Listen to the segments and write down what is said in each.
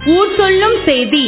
ஊர் சொல்லும் செய்தி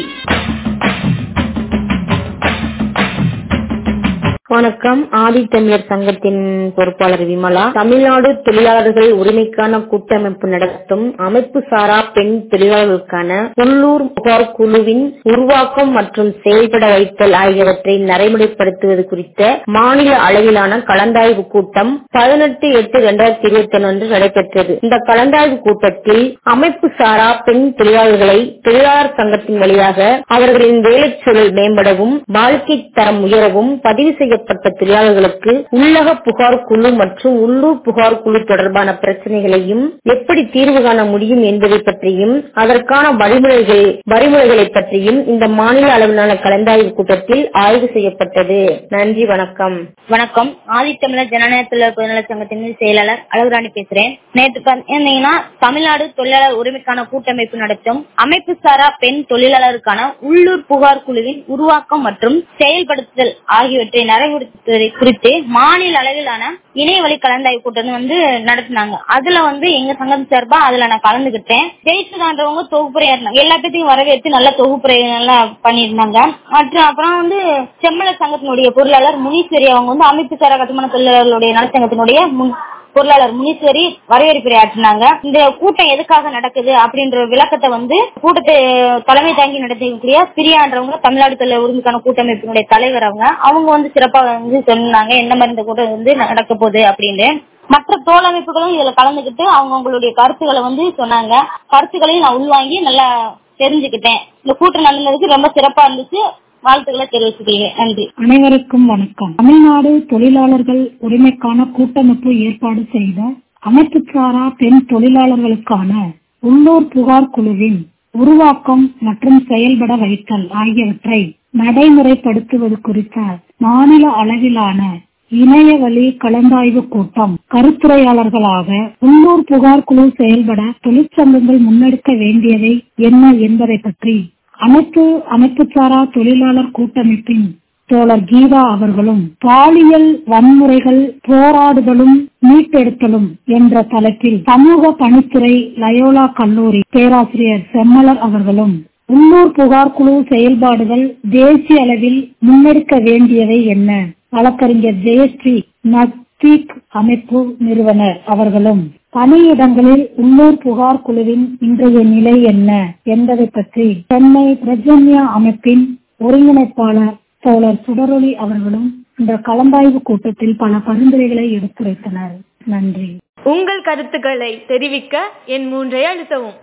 வணக்கம் ஆதித்தமிழர் சங்கத்தின் பொறுப்பாளர் விமலா தமிழ்நாடு தொழிலாளர்கள் உரிமைக்கான கூட்டமைப்பு நடத்தும் அமைப்பு சாரா பெண் தொழிலாளர்களுக்கான உள்ளூர் புகார் குழுவின் உருவாக்கம் மற்றும் செயல்பட வைத்தல் ஆகியவற்றை நடைமுறைப்படுத்துவது குறித்த மாநில அளவிலான கலந்தாய்வு கூட்டம் பதினெட்டு எட்டு இரண்டாயிரத்தி இருபத்தி ஒன்று அன்று நடைபெற்றது இந்த கலந்தாய்வு கூட்டத்தில் அமைப்பு சாரா பெண் தொழிலாளர்களை தொழிலாளர் சங்கத்தின் வழியாக அவர்களின் வேலைச் சூழல் மேம்படவும் வாழ்க்கை தரம் உயரவும் பதிவு செய்யப்பட்ட தொழிலாளர்களுக்கு உள்ளக புகார் குழு மற்றும் உள்ளூர் புகார் குழு தொடர்பான பிரச்சனைகளையும் எப்படி தீர்வு காண முடியும் என்பதை பற்றியும் அதற்கான வழிமுறைகள் வழிமுறைகளை பற்றியும் இந்த மாநில அளவிலான கலந்தாய்வு கூட்டத்தில் ஆய்வு செய்யப்பட்டது நன்றி வணக்கம் வணக்கம் ஆதித்தமிழர் ஜனநாயக தொழிலாளர் பொதுநல சங்கத்தின் செயலாளர் அழகுராணி பேசுறேன் நேற்று பார்த்தீங்கன்னா தமிழ்நாடு தொழிலாளர் உரிமைக்கான கூட்டமைப்பு நடத்தும் அமைப்பு சாரா பெண் தொழிலாளருக்கான உள்ளூர் புகார் குழுவின் உருவாக்கம் மற்றும் செயல்படுத்துதல் ஆகியவற்றை நிறைவேற்றுவதை குறித்து மாநில அளவிலான இணையவழி கலந்தாய்வு கூட்டம் வந்து நடத்தினாங்க அதுல வந்து எங்க சங்கம் சார்பா அதுல நான் கலந்துகிட்டேன் ஜெயிச்சுதான்றவங்க தொகுப்புரையா இருந்தாங்க எல்லா பேத்தையும் வரவேற்று நல்ல தொகுப்புரை நல்லா பண்ணியிருந்தாங்க மற்றும் அப்புறம் வந்து செம்மலர் சங்கத்தினுடைய பொருளாளர் முனீஸ்வரி அவங்க வந்து அமைப்பு சாரா கட்டுமான தொழிலாளர்களுடைய நலச்சங்கத்தினுடைய முன் பொருளாளர் முனீஸ்வரி வரவேற்புரை ஆற்றினாங்க இந்த கூட்டம் எதுக்காக நடக்குது அப்படின்ற விளக்கத்தை வந்து கூட்டத்தை தலைமை தாங்கி நடத்தக்கூடிய பிரியான்றவங்க தமிழ்நாடு தொழில் உரிமைக்கான கூட்டமைப்பினுடைய தலைவர் அவங்க அவங்க வந்து சிறப்பா வந்து சொன்னாங்க என்ன மாதிரி இந்த கூட்டம் வந்து நடக்க போகுது அப்படின்னு மற்ற தோழமைப்புகளும் இதுல கலந்துகிட்டு அவங்க அவங்களுடைய கருத்துக்களை வந்து சொன்னாங்க கருத்துக்களையும் நான் உள்வாங்கி நல்லா தெரிஞ்சுக்கிட்டேன் இந்த கூட்டம் நடந்ததுக்கு ரொம்ப சிறப்பா இருந்துச்சு வாழ்த்துக்களை தெரிவிச்சுக்கிறேன் நன்றி அனைவருக்கும் வணக்கம் தமிழ்நாடு தொழிலாளர்கள் உரிமைக்கான கூட்டமைப்பு ஏற்பாடு செய்த அமைப்புச்சாரா பெண் தொழிலாளர்களுக்கான உள்ளூர் புகார் குழுவின் உருவாக்கம் மற்றும் செயல்பட வைத்தல் ஆகியவற்றை நடைமுறைப்படுத்துவது குறித்த மாநில அளவிலான இணையவழி கலந்தாய்வு கூட்டம் கருத்துரையாளர்களாக உள்ளூர் புகார் குழு செயல்பட தொழிற்சங்கங்கள் முன்னெடுக்க வேண்டியவை என்ன என்பதை பற்றி அனைத்து அமைப்புச்சாரா தொழிலாளர் கூட்டமைப்பின் தோழர் கீதா அவர்களும் பாலியல் வன்முறைகள் போராடுதலும் மீட்டெடுத்தலும் என்ற தலைப்பில் சமூக பணித்துறை லயோலா கல்லூரி பேராசிரியர் செம்மலர் அவர்களும் உள்ளூர் புகார் குழு செயல்பாடுகள் தேசிய அளவில் முன்னெடுக்க வேண்டியவை என்ன வழக்கறிஞர் ஜெயஸ்ரீ நத்தீக் அமைப்பு நிறுவனர் அவர்களும் பணியிடங்களில் உள்ளூர் புகார் குழுவின் இன்றைய நிலை என்ன என்பதை பற்றி சென்னை பிரஜன்யா அமைப்பின் ஒருங்கிணைப்பாளர் தோழர் சுடரொளி அவர்களும் இந்த கலந்தாய்வு கூட்டத்தில் பல பரிந்துரைகளை எடுத்துரைத்தனர் நன்றி உங்கள் கருத்துக்களை தெரிவிக்க என் மூன்றை அழுத்தவும்